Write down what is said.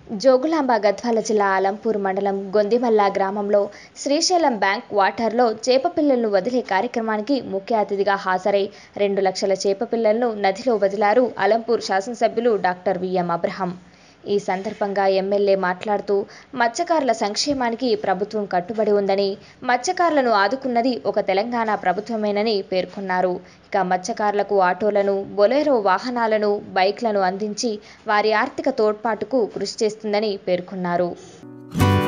జోగులాంబ గద్వాల జిల్లా అలంపూర్ మండలం గొందిమల్ల గ్రామంలో శ్రీశైలం బ్యాంక్ వాటర్లో చేప పిల్లలను వదిలే కార్యక్రమానికి ముఖ్య అతిథిగా హాజరై రెండు లక్షల చేప పిల్లలను నదిలో వదిలారు అలంపూర్ శాసనసభ్యులు డాక్టర్ విఎం అబ్రహం ఈ సందర్భంగా ఎమ్మెల్యే మాట్లాడుతూ మత్స్యకారుల సంక్షేమానికి ప్రభుత్వం కట్టుబడి ఉందని మత్స్యకారులను ఆదుకున్నది ఒక తెలంగాణ ప్రభుత్వమేనని పేర్కొన్నారు ఇక మత్స్యకారులకు ఆటోలను బొలెరో వాహనాలను బైక్లను అందించి వారి ఆర్థిక తోడ్పాటుకు కృషి చేస్తుందని పేర్కొన్నారు